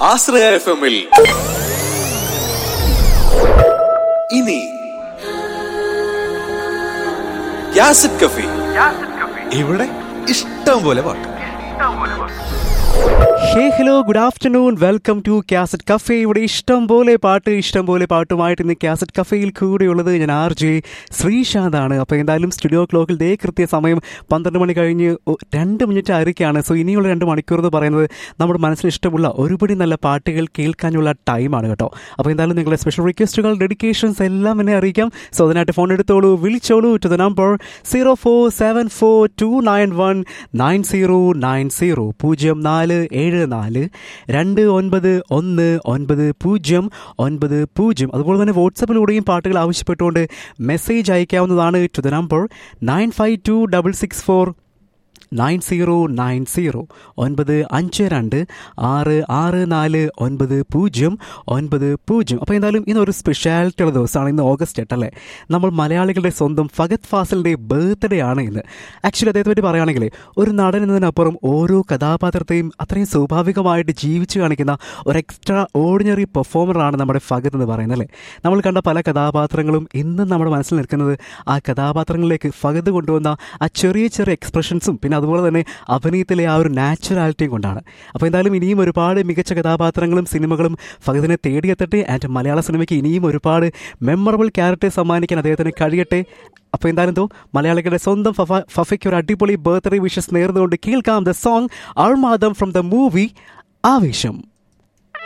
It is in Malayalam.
ആശ്രയ എഫ് എമ്മിൽ ഇനി യാസിഡ് കഫി ഇവിടെ ഇഷ്ടം പോലെ പാട്ട് hey hello good afternoon welcome to cassette cafe ഇവിടെ ഇഷ്ടം പോലെ പാട്ട് ഇഷ്ടം പോലെ പാട്ടുമായിട്ട് ഇന്ന് കാസറ്റ് കഫേയിൽ കൂടെയുള്ളത് ഞാൻ ആർ ജെ ശ്രീശാന്താണ് അപ്പോൾ എന്തായാലും സ്റ്റുഡിയോ ക്ലോക്കിൽ ദേ കൃത്യ സമയം പന്ത്രണ്ട് മണി കഴിഞ്ഞ് ഒ- രണ്ട് മിനിറ്റ് ആയിരിക്കുകയാണ് സോ ഇനിയുള്ള രണ്ട് മണിക്കൂർ എന്ന് പറയുന്നത് നമ്മുടെ മനസ്സിന് ഇഷ്ടമുള്ള ഒരുപടി നല്ല പാട്ടുകൾ കേൾക്കാനുള്ള ടൈമാണ് കേട്ടോ അപ്പോൾ എന്തായാലും നിങ്ങളുടെ സ്പെഷ്യൽ റിക്വസ്റ്റുകൾ ഡെഡിക്കേഷൻസ് എല്ലാം എന്നെ അറിയിക്കാം സോ അതിനായിട്ട് ഫോൺ എടുത്തോളൂ വിളിച്ചോളൂ to the number zero four seven four two nine one nine zero nine zero പൂജ്യം നാല് ഏഴ് നാല് രണ്ട് ഒൻപത് ഒന്ന് ഒൻപത് പൂജ്യം ഒൻപത് പൂജ്യം അതുപോലെ തന്നെ വാട്സപ്പിലൂടെയും പാട്ടുകൾ ആവശ്യപ്പെട്ടുകൊണ്ട് മെസ്സേജ് അയക്കാവുന്നതാണ് to the number nine five two double six four nine zero nine zero ഒൻപത് അഞ്ച് രണ്ട് ആറ് ആറ് നാല് ഒൻപത് പൂജ്യം ഒൻപത് പൂജ്യം അപ്പോൾ എന്തായാലും ഇന്നൊരു സ്പെഷ്യാലിറ്റി ഉള്ള ദിവസമാണ് ഇന്ന് ഓഗസ്റ്റ് എട്ടല്ലേ നമ്മൾ മലയാളികളുടെ സ്വന്തം ഫഗത് ഫാസിലിൻ്റെ ബർത്ത്ഡേ ആണ് ഇന്ന് ആക്ച്വലി അദ്ദേഹത്തെ പറ്റി പറയുകയാണെങ്കിൽ ഒരു നടൻ എന്നതിനപ്പുറം ഓരോ കഥാപാത്രത്തെയും അത്രയും സ്വാഭാവികമായിട്ട് ജീവിച്ചു കാണിക്കുന്ന ഒരു എക്സ്ട്രാ ഓർഡിനറി പെർഫോമറാണ് നമ്മുടെ ഫഗത് എന്ന് പറയുന്നത് അല്ലേ നമ്മൾ കണ്ട പല കഥാപാത്രങ്ങളും ഇന്നും നമ്മുടെ മനസ്സിൽ നിൽക്കുന്നത് ആ കഥാപാത്രങ്ങളിലേക്ക് ഫഗത് കൊണ്ടുവന്ന ആ ചെറിയ ചെറിയ എക്സ്പ്രഷൻസും പിന്നെ അതുപോലെ തന്നെ അഭിനയത്തിലെ ആ ഒരു നാച്ചുറാലിറ്റിയും കൊണ്ടാണ് അപ്പോൾ എന്തായാലും ഇനിയും ഒരുപാട് മികച്ച കഥാപാത്രങ്ങളും സിനിമകളും ഫഗതിനെ തേടിയെത്തട്ടെ ആൻഡ് മലയാള സിനിമയ്ക്ക് ഇനിയും ഒരുപാട് മെമ്മറബിൾ ക്യാരക്ടേഴ്സ് സമ്മാനിക്കാൻ അദ്ദേഹത്തിന് കഴിയട്ടെ അപ്പോൾ എന്തായാലും തോ മലയാളികളുടെ സ്വന്തം ഫഫ ഫഫയ്ക്ക് ഒരു അടിപൊളി ബർത്ത്ഡേ വിഷസ് നേർന്നുകൊണ്ട് കേൾക്കാം ദ സോങ് അൾമാദം ഫ്രം ദ മൂവി ആവേശം